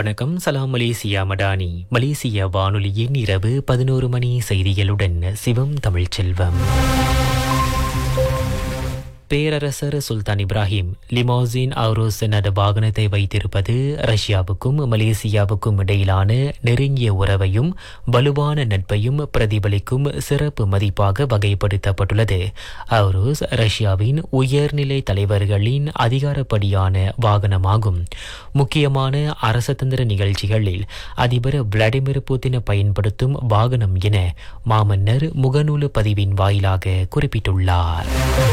வணக்கம் சலாம் மலேசியா மடானி மலேசிய வானொலியின் இரவு பதினோரு மணி செய்திகளுடன் சிவம் தமிழ்ச்செல்வம் பேரரசர் சுல்தான் இப்ராஹிம் லிமோசின் அவுரோஸ் எனது வாகனத்தை வைத்திருப்பது ரஷ்யாவுக்கும் மலேசியாவுக்கும் இடையிலான நெருங்கிய உறவையும் வலுவான நட்பையும் பிரதிபலிக்கும் சிறப்பு மதிப்பாக வகைப்படுத்தப்பட்டுள்ளது அவுரோஸ் ரஷ்யாவின் உயர்நிலை தலைவர்களின் அதிகாரப்படியான வாகனமாகும் முக்கியமான அரசதந்திர நிகழ்ச்சிகளில் அதிபர் விளாடிமிர் புதின் பயன்படுத்தும் வாகனம் என மாமன்னர் முகநூல் பதிவின் வாயிலாக குறிப்பிட்டுள்ளார்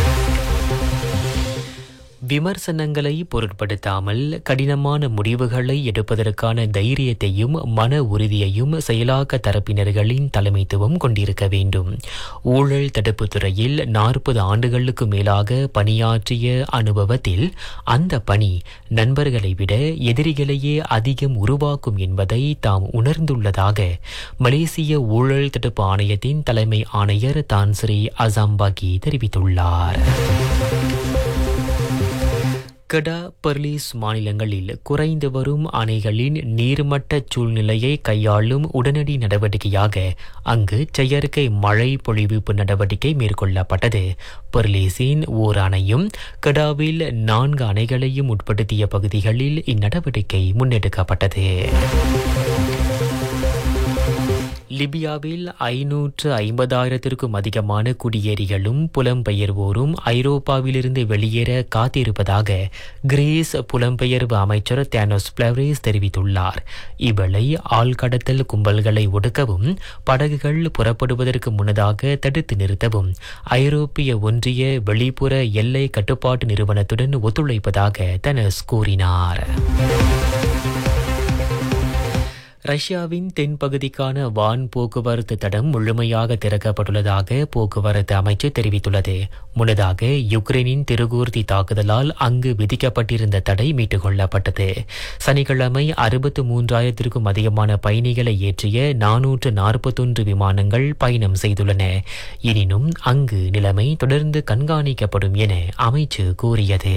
விமர்சனங்களை பொருட்படுத்தாமல் கடினமான முடிவுகளை எடுப்பதற்கான தைரியத்தையும் மன உறுதியையும் செயலாக்க தரப்பினர்களின் தலைமைத்துவம் கொண்டிருக்க வேண்டும் ஊழல் தடுப்பு துறையில் நாற்பது ஆண்டுகளுக்கு மேலாக பணியாற்றிய அனுபவத்தில் அந்த பணி நண்பர்களை விட எதிரிகளையே அதிகம் உருவாக்கும் என்பதை தாம் உணர்ந்துள்ளதாக மலேசிய ஊழல் தடுப்பு ஆணையத்தின் தலைமை ஆணையர் தான்ஸ்ரீ அசாம்பாகி தெரிவித்துள்ளார் கெடா பெர்லிஸ் மாநிலங்களில் குறைந்து வரும் அணைகளின் நீர்மட்ட சூழ்நிலையை கையாளும் உடனடி நடவடிக்கையாக அங்கு செயற்கை மழை பொழிவிப்பு நடவடிக்கை மேற்கொள்ளப்பட்டது பெர்லிஸின் ஓர் அணையும் கெடாவில் நான்கு அணைகளையும் உட்படுத்திய பகுதிகளில் இந்நடவடிக்கை முன்னெடுக்கப்பட்டது லிபியாவில் ஐநூற்று ஐம்பதாயிரத்திற்கும் அதிகமான குடியேறிகளும் புலம்பெயர்வோரும் ஐரோப்பாவிலிருந்து வெளியேற காத்திருப்பதாக கிரீஸ் புலம்பெயர்வு அமைச்சர் தேனோஸ் பிளவரேஸ் தெரிவித்துள்ளார் இவளை ஆழ்கடத்தல் கும்பல்களை ஒடுக்கவும் படகுகள் புறப்படுவதற்கு முன்னதாக தடுத்து நிறுத்தவும் ஐரோப்பிய ஒன்றிய வெளிப்புற எல்லை கட்டுப்பாட்டு நிறுவனத்துடன் ஒத்துழைப்பதாக தெனஸ் கூறினார் ரஷ்யாவின் தென்பகுதிக்கான வான் போக்குவரத்து தடம் முழுமையாக திறக்கப்பட்டுள்ளதாக போக்குவரத்து அமைச்சு தெரிவித்துள்ளது முன்னதாக யுக்ரைனின் திருகூர்த்தி தாக்குதலால் அங்கு விதிக்கப்பட்டிருந்த தடை மீட்டுக் கொள்ளப்பட்டது சனிக்கிழமை அறுபத்து மூன்றாயிரத்திற்கும் அதிகமான பயணிகளை ஏற்றிய நானூற்று நாற்பத்தொன்று விமானங்கள் பயணம் செய்துள்ளன எனினும் அங்கு நிலைமை தொடர்ந்து கண்காணிக்கப்படும் என அமைச்சு கூறியது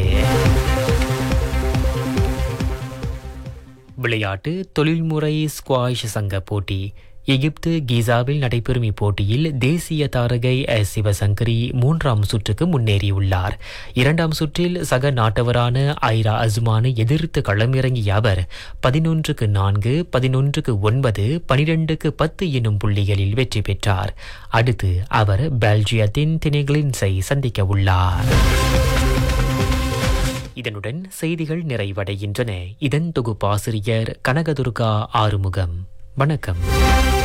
விளையாட்டு தொழில்முறை ஸ்குவாஷ் சங்க போட்டி எகிப்து கீசாவில் நடைபெறும் இப்போட்டியில் தேசிய தாரகை எஸ் சிவசங்கரி மூன்றாம் சுற்றுக்கு முன்னேறியுள்ளார் இரண்டாம் சுற்றில் சக நாட்டவரான ஐரா அஸ்மானை எதிர்த்து களமிறங்கிய அவர் பதினொன்றுக்கு நான்கு பதினொன்றுக்கு ஒன்பது பனிரெண்டுக்கு பத்து எனும் புள்ளிகளில் வெற்றி பெற்றார் அடுத்து அவர் பெல்ஜியத்தின் தினிகிளின்ஸை சந்திக்க உள்ளார் இதனுடன் செய்திகள் நிறைவடைகின்றன இதன் தொகுப்பாசிரியர் கனகதுர்கா ஆறுமுகம் வணக்கம்